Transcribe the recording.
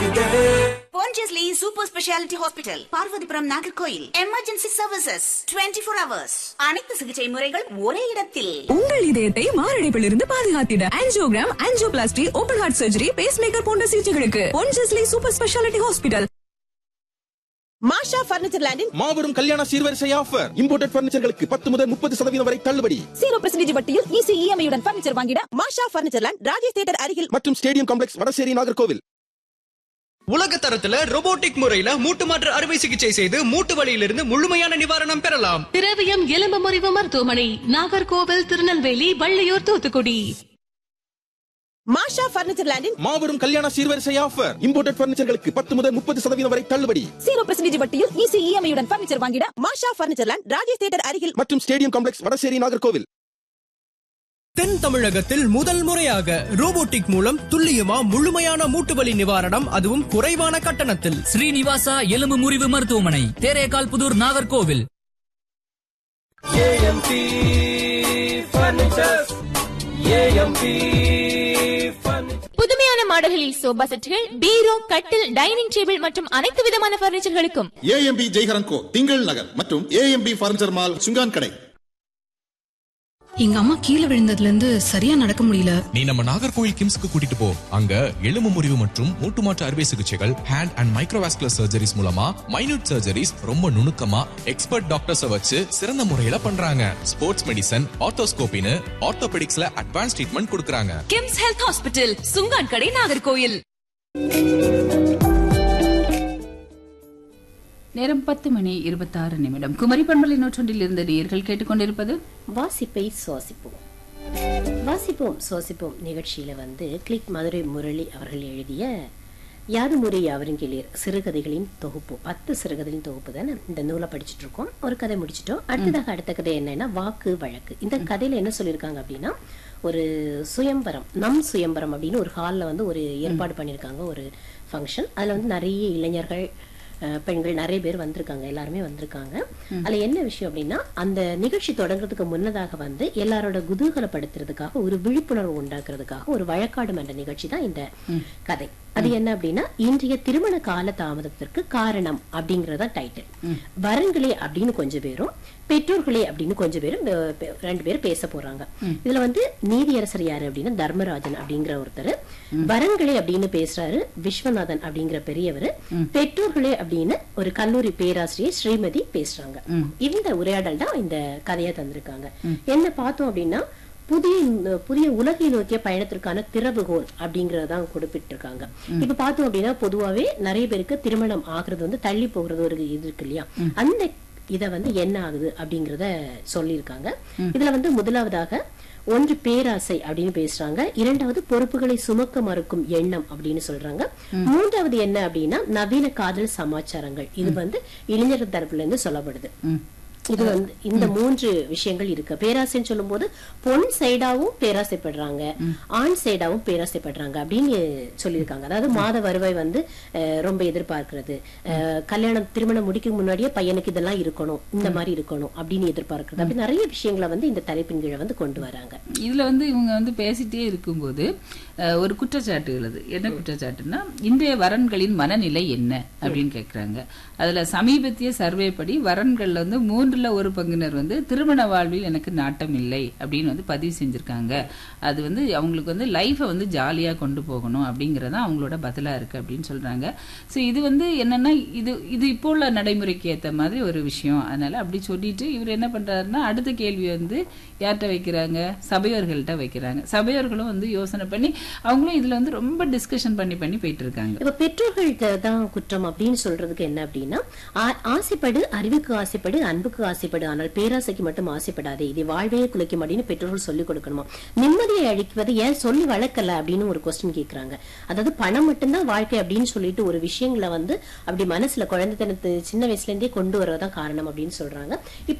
கேக்குதே Pondicherry super speciality hospital Parvathipuram Nagercoil emergency services 24 four hours அனைத்து சிகிச்சை முறைகள் ஒரே இடத்தில் உங்கள் இதயத்தை மாரடைப்பிலிருந்து பாதுகாத்திட angiogram angioplasty open heart surgery pacemaker போன்ற சிகிச்சைகளுக்கு Ponjesly super speciality hospital Masha furniture லேண்டில் மாபெரும் கல்யாண சீர்வரிசை ஆஃபர் இம்போர்ட்டட் பர்னிச்சர்களுக்கு பத்து முதல் முப்பது சதவீதம் வரை தள்ளுபடி ஜீரோ பர்சன்டேஜ் வட்டியில் ஈஸி இஎம்ஐயுடன் பர்னிச்சர் வாங்கிட Masha furniture land Rajesh theatre அருகில் மற்றும் ஸ்டேடியம் காம்ப்ளெக்ஸ் வடசேரி நாகர்கோவில் உலக தரத்துல robotic முறையில மூட்டு மாற்று அறுவை சிகிச்சை செய்து மூட்டு வலியிலிருந்து முழுமையான நிவாரணம் பெறலாம் திரவியம் எலும்பு முறிவு மருத்துவமனை நாகர்கோவில் திருநெல்வேலி வள்ளியூர் தூத்துக்குடி மாஷா பர்னிச்சர் லேண்டில் மாபெரும் கல்யாண சீர்வரிசை ஆஃபர் இம்போர்ட்டட் பர்னிச்சர்களுக்கு பத்து முதல் முப்பது சதவீதம் வரை தள்ளுபடி ஜீரோ பர்சன்டேஜ் வட்டியில் ஈஸி இஎம்ஐயுடன் பர்னிச்சர் வாங்கிட Masha furniture land Rajesh theatre அருகில் மற்றும் ஸ்டேடியம் காம்ப்ளெக்ஸ் வடசேரி நாகர்கோவில் தென் தமிழகத்தில் முதல் முறையாக ரோபோட்டிக் மூலம் துல்லியமா முழுமையான மூட்டு வலி நிவாரணம் அதுவும் குறைவான கட்டணத்தில் ஸ்ரீனிவாசா எலும்பு முறிவு மருத்துவமனை Therekal Puthur Nagercoil AMP furnitures AMP புதுமையான மாடல்களில் சோபா செட்டுகள் பீரோ கட்டில் டைனிங் டேபிள் மற்றும் அனைத்து விதமான பர்னிச்சர்களுக்கும் ஏஎம்பி ஜெய்ஹரன் கோ திங்கள் நகர் மற்றும் ஏஎம்பி பர்னிச்சர் மால் சுங்கான் கடை எங்க அம்மா கீழே விழுந்ததுல இருந்து சரியா நடக்க முடியல நீ நம்ம நாகர்கோவில் கிம்ஸ்க்கு கூட்டிட்டு போ அங்க எலும்பு முறிவு மற்றும் மூட்டு மாற்று அறுவை சிகிச்சைகள் ஹேண்ட் அண்ட் மைக்ரோவாஸ்குலர் சர்ஜரிஸ் மூலமா மைனூட் சர்ஜரிஸ் ரொம்ப நுணுக்கமா எக்ஸ்பர்ட் டாக்டர்ஸ வச்சு சிறந்த முறையில பண்றாங்க ஸ்போர்ட்ஸ் மெடிசன் ஆர்த்தோஸ்கோபின்னு ஆர்த்தோபெடிக்ஸ்ல அட்வான்ஸ் ட்ரீட்மெண்ட் கொடுக்கறாங்க கிம்ஸ் ஹெல்த் ஹாஸ்பிட்டல் சுங்கான் கடை நாகர்கோயில் நேரம் பத்து மணி இருபத்தாறு நிமிடம் குமரி பண்பலை நூற்றொன்றில் இருந்த நேயர்கள் கேட்டுக்கொண்டிருப்பது வாசிப்பை சுவாசிப்போம் வாசிப்போம் சுவாசிப்போம் நிகழ்ச்சியில வந்து கிளிக் மதுரை முரளி அவர்கள் எழுதிய யாது முறை யாவரும் கேளீர் சிறுகதைகளின் தொகுப்பு பத்து சிறுகதைகளின் தொகுப்பு தானே இந்த நூலை படிச்சுட்டு இருக்கோம் ஒரு கதை முடிச்சிட்டோம் அடுத்ததாக அடுத்த கதை என்னன்னா வாக்கு வழக்கு இந்த கதையில என்ன சொல்லியிருக்காங்க அப்படின்னா ஒரு சுயம்பரம் நம் சுயம்பரம் அப்படின்னு ஒரு ஹாலில் வந்து ஒரு ஏற்பாடு பண்ணியிருக்காங்க ஒரு ஃபங்க்ஷன் அதுல வந்து நிறைய இளைஞர்கள் அஹ், பெண்கள் நிறைய பேர் வந்திருக்காங்க எல்லாருமே வந்திருக்காங்க அதுல என்ன விஷயம் அப்படின்னா அந்த நிகழ்ச்சி தொடங்குறதுக்கு முன்னதாக வந்து எல்லாரோட குதூகலப்படுத்துறதுக்காக ஒரு விழிப்புணர்வு உண்டாக்குறதுக்காக ஒரு வழக்காடு மன்ற நிகழ்ச்சி தான் இந்த கதை அது என்ன அப்படின்னா இன்றைய திருமண கால தாமதத்திற்கு காரணம் அப்படிங்கறத டைட்டில் வரன்களே அப்படின்னு கொஞ்சம் பேரும் பெற்றோர்களே அப்படின்னு கொஞ்சம் பேரும் அஹ், பெ- ரெண்டு பேரும் பேச போறாங்க இதுல வந்து நீதியரசர் யாரு அப்படின்னா தர்மராஜன் அப்படிங்கிற ஒருத்தர் வரன்களே அப்படின்னு பேசுறாரு விஸ்வநாதன் அப்படிங்கிற பெரியவர் பெற்றோர்களே அப்படின்னு ஒரு கல்லூரி பேராசிரியர் ஸ்ரீமதி பேசுறாங்க இந்த உரையாடல் தான் இந்த கதையை தந்திருக்காங்க என்ன பார்த்தோம் அப்படின்னா புதிய இந்த புதிய உலகை நோக்கிய பயணத்திற்கான திறவுகோல் அப்படிங்கறதான் குறிப்பிட்டிருக்காங்க இப்ப பார்த்தோம் அப்படின்னா பொதுவாவே நிறைய பேருக்கு திருமணம் ஆகுறது வந்து தள்ளி போகிறது ஒரு இது இருக்கு இல்லையா அந்த இத வந்து என்ன ஆகுது அப்படிங்கறத சொல்லியிருக்காங்க இதுல வந்து முதலாவதாக ஒன்று பேராசை அப்படின்னு பேசுறாங்க இரண்டாவது பொறுப்புகளை சுமக்க மறுக்கும் எண்ணம் அப்படின்னு சொல்றாங்க மூன்றாவது என்ன அப்படின்னா நவீன காதல் சமாச்சாரங்கள் இது வந்து இளைஞர் தரப்புல இருந்து சொல்லப்படுது இது வந்து இந்த மூன்று விஷயங்கள் இருக்கு பேராசைன்னு சொல்லும்போது பொன் சைடாவும் பேராசைப்படுறாங்க ஆண் சைடாவும் பேராசைப்படுறாங்க அப்படின்னு சொல்லியிருக்காங்க அதாவது மாத வருவாய் வந்து அஹ், ரொம்ப எதிர்பார்க்கிறது அஹ், கல்யாணம் திருமணம் முடிக்க முன்னாடியே பையனுக்கு இதெல்லாம் இருக்கணும் இந்த மாதிரி இருக்கணும் அப்படின்னு எதிர்பார்க்கிறது அப்படி நிறைய விஷயங்களை வந்து இந்த தலைப்பின் கீழே வந்து கொண்டு வராங்க இதுல வந்து இவங்க வந்து பேசிட்டே இருக்கும்போது அஹ், ஒரு குற்றச்சாட்டு எழுது என்ன குற்றச்சாட்டுன்னா இன்றைய வரன்களின் மனநிலை என்ன அப்படின்னு கேக்குறாங்க அதுல சமீபத்திய சர்வே படி வரன்கள்ல வந்து மூன்றுல ஒரு பங்கினர் வந்து திருமண வாழ்வில் எனக்கு நாட்டம் இல்லை அப்படின்னு வந்து பதிவு செஞ்சிருக்காங்க அது வந்து அவங்களுக்கு வந்து லைஃபை வந்து ஜாலியா கொண்டு போகணும் அப்படிங்கறது அவங்களோட பதிலா இருக்கு அப்படின்னு சொல்றாங்க ஸோ இது வந்து என்னன்னா இது இது இப்போ உள்ள நடைமுறைக்கு ஏத்த மாதிரி ஒரு விஷயம் அதனால அப்படி சொல்லிட்டு இவர் என்ன பண்றாருன்னா அடுத்த கேள்வி வந்து யார்கிட்ட வைக்கிறாங்க சபையோர்கள்ட்ட வைக்கிறாங்க சபையோர்களும் வந்து யோசனை பண்ணி அவங்களும் இதுல வந்து ரொம்ப டிஸ்கஷன் பண்ணி பண்ணி போயிட்டு இருக்காங்க இப்ப பெற்றோர்கள்ட்ட தான் குற்றம் அப்படின்னு சொல்றதுக்கு என்ன அப்படின்னா ஆ- ஆசைப்படு அறிவுக்கு ஆசைப்படு அன்புக்கு ஆசைப்படு ஆனால் பேராசைக்கு மட்டும் ஆசைப்படாதே இது வாழ்வையே குலைக்கும் அப்படின்னு பெற்றோர்கள் சொல்லிக் கொடுக்கணுமா நிம்மதியை அழிக்குவது ஏன் சொல்லி வளர்க்கல அப்படின்னு ஒரு கொஸ்டின் கேக்குறாங்க அதாவது பணம் மட்டும்தான் வாழ்க்கை அப்படின்னு சொல்லிட்டு ஒரு விஷயங்களை வந்து அப்படி மனசுல குழந்தைத்தனத்து சின்ன வயசுல இருந்தே கொண்டு வரதான் காரணம் அப்படின்னு சொல்றாங்க இப்ப